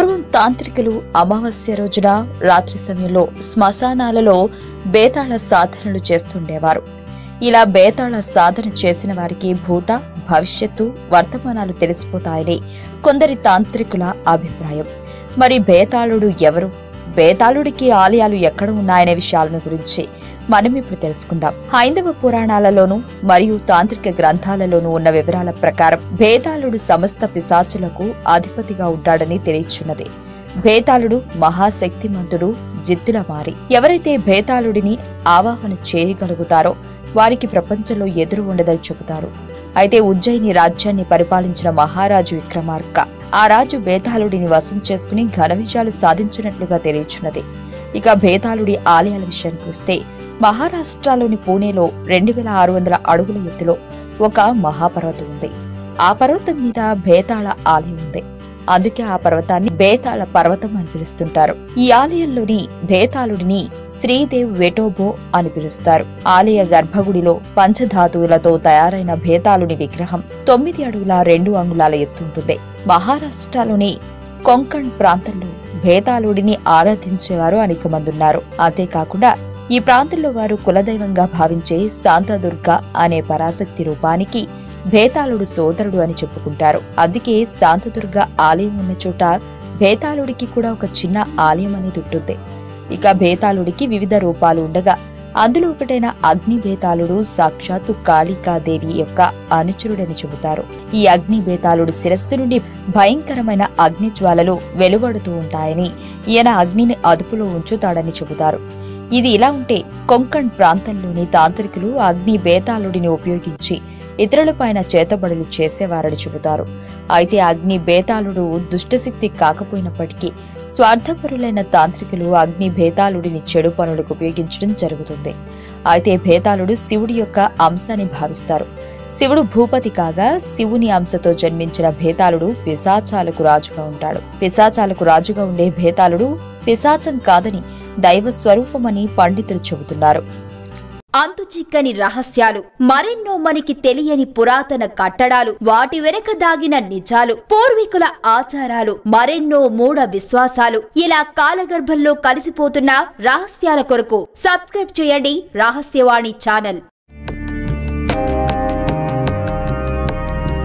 పూర్వం తాంత్రికులు అమావాస్య రోజున రాత్రి సమయంలో శ్మశానాలలో బేతాళ సాధనలు చేస్తుండేవారు ఇలా బేతాళ సాధన చేసిన వారికి భూత భవిష్యత్తు వర్తమానాలు తెలిసిపోతాయని కొందరి తాంత్రికుల అభిప్రాయం మరి బేతాళుడు ఎవరు బేతాళుడికి ఆలయాలు ఎక్కడ ఉన్నాయనే విషయాలను గురించి మనం ఇప్పుడు తెలుసుకుందాం హైందవ పురాణాలలోనూ మరియు తాంత్రిక గ్రంథాలలోనూ ఉన్న వివరాల ప్రకారం బేతాళుడు సమస్త పిశాచులకు అధిపతిగా ఉంటాడని తెలియచున్నది బేతాళుడు మహాశక్తిమంతుడు జిత్తుల మారి ఎవరైతే బేతాళుడిని ఆవాహన చేయగలుగుతారో వారికి ప్రపంచంలో ఎదురు ఉండదని చెబుతారు అయితే ఉజ్జయిని రాజ్యాన్ని పరిపాలించిన మహారాజు విక్రమార్క ఆ రాజు బేతాళుడిని వశం చేసుకుని ఘన విజయాలు సాధించినట్లుగా తెలియచున్నది ఇక బేతాళుడి ఆలయాల విషయానికి వస్తే మహారాష్ట్రలోని పూణేలో రెండు వేల ఆరు వందల అడుగుల ఎత్తులో ఒక మహాపర్వతం ఉంది ఆ పర్వతం మీద బేతాళ ఆలయం ఉంది అందుకే ఆ పర్వతాన్ని బేతాళ పర్వతం అని పిలుస్తుంటారు ఈ ఆలయంలోని బేతాళుడిని శ్రీదేవ్ వెటోబో అని పిలుస్తారు ఆలయ గర్భగుడిలో పంచధాతువులతో తయారైన భేతాళుని విగ్రహం తొమ్మిది అడుగుల రెండు అంగుళాల ఎత్తుంటుంది మహారాష్ట్రలోని కొంకణ్ ప్రాంతంలో భేతాళుడిని ఆరాధించేవారు అనేక మంది ఉన్నారు అంతేకాకుండా ఈ ప్రాంతంలో వారు కులదైవంగా భావించే శాంతదుర్గ అనే పరాశక్తి రూపానికి భేతాళుడు సోదరుడు అని చెప్పుకుంటారు అందుకే శాంతదుర్గ ఆలయం ఉన్న చోట భేతాళుడికి కూడా ఒక చిన్న ఆలయం అనేది ఉంటుంది ఇక భేతాళుడికి వివిధ రూపాలు ఉండగా అందులో ఒకటైన అగ్ని భేతాళుడు సాక్షాత్తు కాళికాదేవి యొక్క అనుచరుడని చెబుతారు ఈ అగ్ని భేతాళుడు శిరస్సు నుండి భయంకరమైన అగ్ని జ్వాలలు వెలువడుతూ ఉంటాయని ఈయన అగ్నిని అదుపులో ఉంచుతాడని చెబుతారు ఇది ఇలా ఉంటే కొంకణ్ ప్రాంతంలోని తాంత్రికులు అగ్ని బేతాళుడిని ఉపయోగించి ఇతరులపైన చేతబడులు చేసేవారని చెబుతారు అయితే అగ్ని బేతాళుడు దుష్టశక్తి కాకపోయినప్పటికీ స్వార్థపరులైన తాంత్రికులు అగ్ని భేతాళుడిని చెడు పనులకు ఉపయోగించడం జరుగుతుంది అయితే భేతాళుడు శివుడి యొక్క అంశాన్ని భావిస్తారు శివుడు భూపతి కాగా శివుని అంశతో జన్మించిన భేతాళుడు పిశాచాలకు రాజుగా ఉంటాడు పిశాచాలకు రాజుగా ఉండే భేతాళుడు పిశాచం కాదని దైవ స్వరూపమని పండితులు చెబుతున్నారు అంతు చిక్కని రహస్యాలు మరెన్నో మనకి తెలియని పురాతన కట్టడాలు వాటి వెనక దాగిన నిజాలు పూర్వీకుల ఆచారాలు మరెన్నో మూఢ విశ్వాసాలు ఇలా కాలగర్భంలో కలిసిపోతున్న రహస్యాల కొరకు సబ్స్క్రైబ్ చేయండి రహస్యవాణి ఛానల్